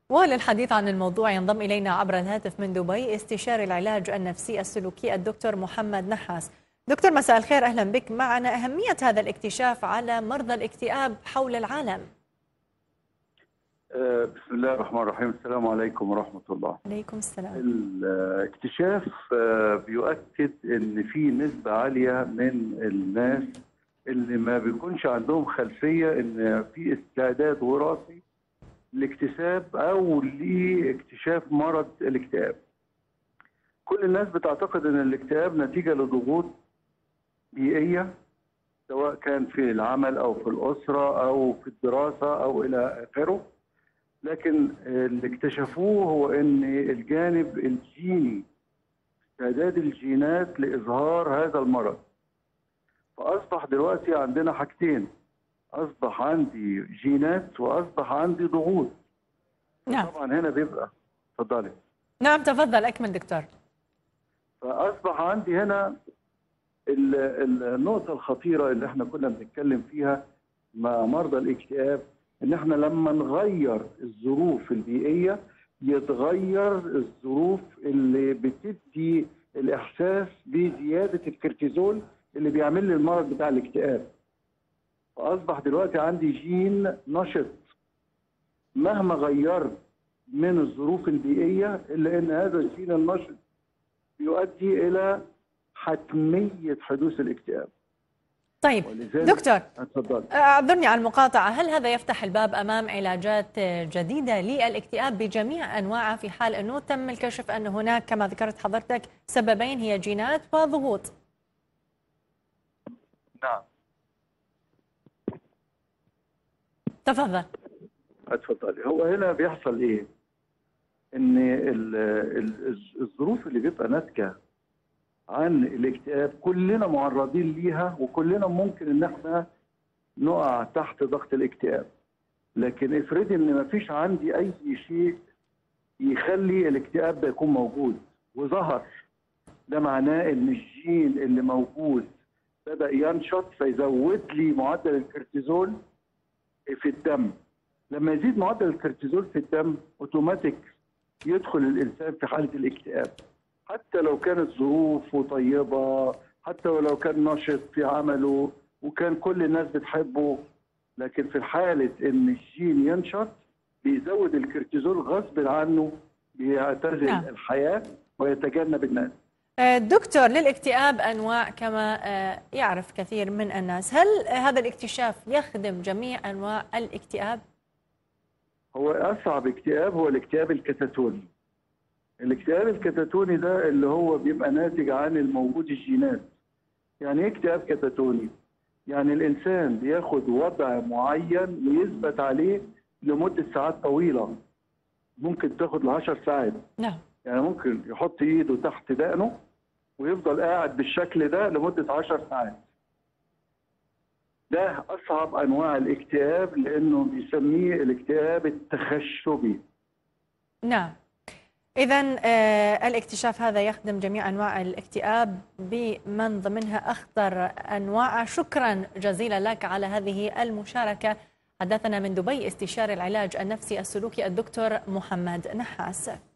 وللحديث عن الموضوع ينضم إلينا عبر الهاتف من دبي استشاري العلاج النفسي السلوكي الدكتور محمد نحاس دكتور مساء الخير أهلا بك معنا أهمية هذا الاكتشاف على مرضى الاكتئاب حول العالم بسم الله الرحمن الرحيم السلام عليكم ورحمة الله عليكم السلام الاكتشاف بيؤكد ان في نسبة عالية من الناس اللي ما بيكونش عندهم خلفية ان في استعداد وراثي لاكتساب او لاكتشاف مرض الاكتئاب كل الناس بتعتقد ان الاكتئاب نتيجة لضغوط بيئية سواء كان في العمل او في الأسرة او في الدراسة او الى اخره لكن اللي اكتشفوه هو ان الجانب الجيني استعداد الجينات لاظهار هذا المرض فاصبح دلوقتي عندنا حاجتين اصبح عندي جينات واصبح عندي ضغوط نعم طبعا هنا بيبقى اتفضلي نعم تفضل أكمل دكتور فاصبح عندي هنا النقطه الخطيره اللي احنا كنا بنتكلم فيها مع مرضى الاكتئاب ان احنا لما نغير الظروف البيئيه يتغير الظروف اللي بتدي الاحساس بزياده الكورتيزول اللي بيعمل لي المرض بتاع الاكتئاب فاصبح دلوقتي عندي جين نشط مهما غيرت من الظروف البيئيه الا ان هذا الجين النشط بيؤدي الى حتميه حدوث الاكتئاب طيب ولذلك- دكتور اتفضل أعذرني على المقاطعة هل هذا يفتح الباب أمام علاجات جديدة للاكتئاب بجميع أنواعه في حال أنه تم الكشف أن هناك كما ذكرت حضرتك سببين هي جينات وضغوط نعم تفضل اتفضلي هو هنا بيحصل ايه ان ال- ال- الظروف اللي بيبقى ناتجه عن الاكتئاب كلنا معرضين ليها وكلنا ممكن ان احنا نقع تحت ضغط الاكتئاب لكن افرضي ان مفيش عندي اي شيء يخلي الاكتئاب ده يكون موجود وظهر ده معناه ان الجين اللي موجود بدا ينشط فيزود لي معدل الكورتيزول في الدم لما يزيد معدل الكورتيزول في الدم اوتوماتيك يدخل الانسان في حاله الاكتئاب حتى لو كانت ظروفه طيبه حتى ولو كان نشط في عمله وكان كل الناس بتحبه لكن في حاله ان الجين ينشط بيزود الكورتيزول غصب عنه بيعتزل نعم. الحياه ويتجنب الناس آه، دكتور للاكتئاب أنواع كما آه، يعرف كثير من الناس هل هذا الاكتشاف يخدم جميع أنواع الاكتئاب؟ هو اصعب اكتئاب هو الاكتئاب الكتاتوني الاكتئاب الكتاتوني ده اللي هو بيبقى ناتج عن الموجود الجينات يعني ايه اكتئاب كتاتوني يعني الانسان بياخد وضع معين ويثبت عليه لمده ساعات طويله ممكن تاخد ل 10 ساعات نعم يعني ممكن يحط ايده تحت دقنه ويفضل قاعد بالشكل ده لمده 10 ساعات ده اصعب انواع الاكتئاب لانه بيسميه الاكتئاب التخشبي نعم إذا الاكتشاف هذا يخدم جميع أنواع الاكتئاب بمن ضمنها أخطر أنواعه شكرا جزيلا لك على هذه المشاركة حدثنا من دبي استشاري العلاج النفسي السلوكي الدكتور محمد نحاس